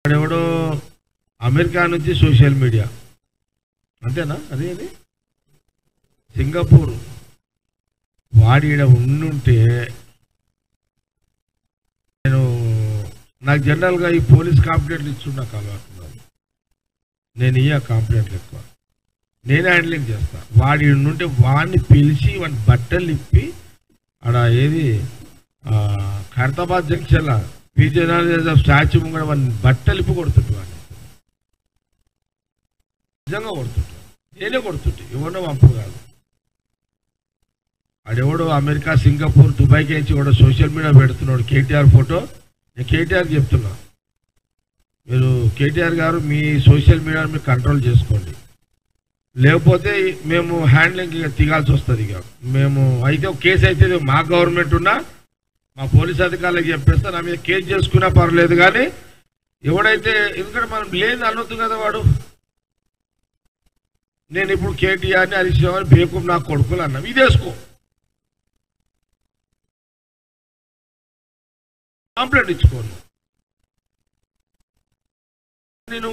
వాడెవడో అమెరికా నుంచి social media అంతేనా అదే అది సింగపూర్ వాడి ఈడ ఉండుంటే నేను నాకు జనరల్గా ఈ పోలీస్ కాంప్లైంట్లు ఇచ్చుడు నాకు అలవాటు ఉన్నది నేను ఇయ్య కాంప్లైంట్లు ఎక్కువ నేనే హ్యాండ్లింగ్ చేస్తా వాడి ఈడ నుండి వాడిని పిలిచి వాడిని బట్టలు ఇప్పి ఆడ ఏది ఆ, ఖైరతాబాద్ జంక్షన్లో పీజే స్టాచ్యూ ముంగడ వాడిని బట్టలు ఇప్పి కొడుతుంటు వాడిని నిజంగా కొడుతుంటు నేనే కొడుతుంటే ఎవడో పంపు కాదు ఆడెవడో అమెరికా సింగపూర్ దుబాయ్కి నుంచి కూడా సోషల్ మీడియా పెడుతున్నాడు కేటీఆర్ ఫోటో నేను కేటీఆర్ చెప్తున్నా మీరు కేటీఆర్ గారు మీ సోషల్ మీడియాను మీరు కంట్రోల్ చేసుకోండి లేకపోతే మేము హ్యాండ్లింగ్ ఇక తిగాల్సి వస్తుంది ఇక మేము అయితే ఒక కేసు అయితే మా గవర్నమెంట్ ఉన్నా మా పోలీస్ అధికారులకు చెప్పేస్తే నా మీద కేసు చేసుకున్నా పర్లేదు కానీ ఎవడైతే ఎందుకంటే మనం లేదు అనొద్దు కదా వాడు నేను ఇప్పుడు కేటీఆర్ని హరీష్ రావు అని బేకూం నా కొడుకులు అన్నాం ఇదేసుకో కంప్లైంట్ ఇచ్చుకోను నేను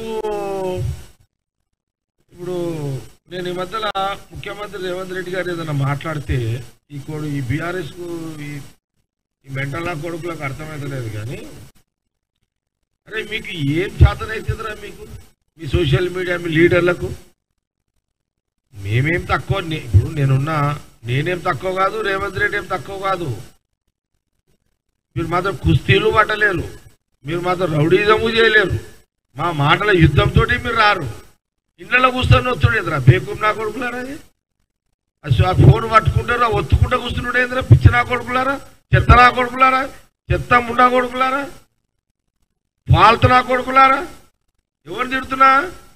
ఇప్పుడు నేను ఈ మధ్యలో ముఖ్యమంత్రి రేవంత్ రెడ్డి గారు ఏదైనా మాట్లాడితే ఈ కొడు ఈ బీఆర్ఎస్కు ఈ ఈ మెంటల్ నా కొడుకులకు అర్థమవుతలేదు కానీ అరే మీకు ఏం చేతనైతుందిరా మీకు మీ సోషల్ మీడియా మీ లీడర్లకు మేమేం తక్కువ నే- ఇప్పుడు నేనున్నా నేనేం తక్కువ కాదు రేవంత్ రెడ్డి ఏం తక్కువ కాదు మీరు మాత్రం కుస్తీలు పట్టలేరు మీరు మాత్రం రౌడీజము చేయలేరు మా మాటల యుద్ధంతో మీరు రారు ఇళ్ళలో కూర్చొని వస్తుండేదిరా బేకూం నా కొడుకులారా అది? అసలు ఆ ఫోన్ పట్టుకుంటారా ఒత్తుకుంటా కూర్చుండేదిరా పిచ్చి నా కొడుకులారా చెత్త నా కొడుకులారా చెత్త ముండా కొడుకులారా ఫాల్తు నా కొడుకులారా ఎవరు తిడుతున్నా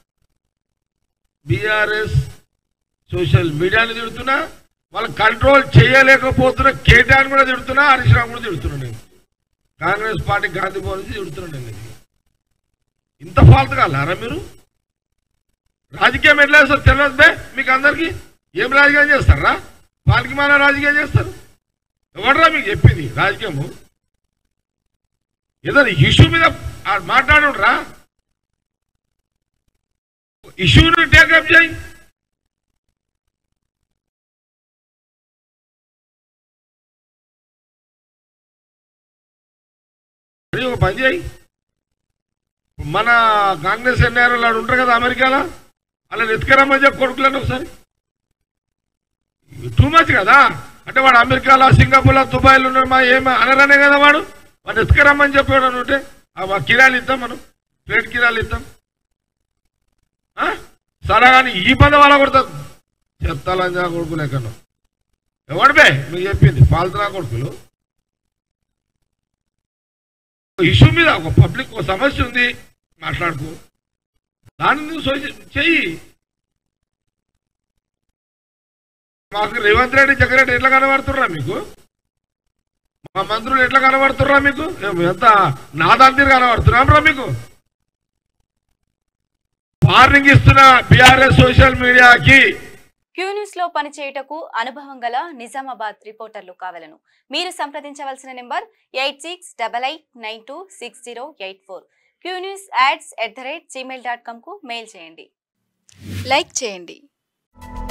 బీఆర్ఎస్ సోషల్ మీడియాని తిడుతున్నా వాళ్ళు కంట్రోల్ చేయలేకపోతున్నా కేటీఆర్ కూడా తిడుతున్నా హరీష్ రావు కూడా తిడుతున్నా నేను కాంగ్రెస్ పార్టీ గాంధీ భవన్ నుంచి తిడుతున్నాను నేను ఇది. ఇంత ఫాల్తు కాలారా మీరు రాజకీయం ఎట్లా చేస్తారు తెలియదు బే మీకు అందరికి ఏం రాజకీయం చేస్తారా వాళ్ళకి మన రాజకీయం చేస్తారు ఎవడరా మీకు చెప్పింది రాజకీయము ఏదైనా ఇష్యూ మీద మాట్లాడురా ఇష్యూని టేకప్ చేయి అది ఒక పని చేయి మన కాంగ్రెస్ ఎన్ఆర్ఎల్ వాడు ఉంటారు కదా అమెరికాలో అలా ఎత్తుకరమ్మని చెప్పి కొడుకులను ఒకసారి టూ మచ్ కదా అంటే వాడు అమెరికాలో సింగపూర్లో దుబాయ్లో ఉన్నాడు మా ఏం అనరనే కదా వాడు వాడు ఎత్తుకరమ్మని చెప్పాడు ఉంటే ఆ కిరాలు ఇద్దాం మనం ప్లేట్ కిరాలు ఇద్దాం ఆ? సరే కానీ ఈ పని వాళ్ళ కొడతారు చెత్తాలంజా కొడుకులు ఎక్కడో ఎవడు బే మీకు చెప్పింది పాల్తున్నా కొడుకులు ఇష్యూ మీద ఒక పబ్లిక్ ఒక సమస్య ఉంది మాట్లాడుకో దాన్ని నువ్వు సోష- చెయ్యి మాకు రేవంత్ రెడ్డి జగన్ ఎట్లా కనబడుతుర్రా మీకు మా మంత్రులు ఎట్లా కనబడుతుర్రా మీకు ఏం ఎంత నాదాంతిని కనబడుతున్నారా మీకు వార్నింగ్ ఇస్తున్న బీఆర్ఎస్ సోషల్ మీడియాకి క్యూ న్యూస్ లో పనిచేయుటకు అనుభవం గల నిజామాబాద్ రిపోర్టర్లు కావలను మీరు సంప్రదించవలసిన number eight six double eight nine two six zero eight four Q news ads at the rate Gmail dot com కు మెయిల్ చేయండి లైక్ చేయండి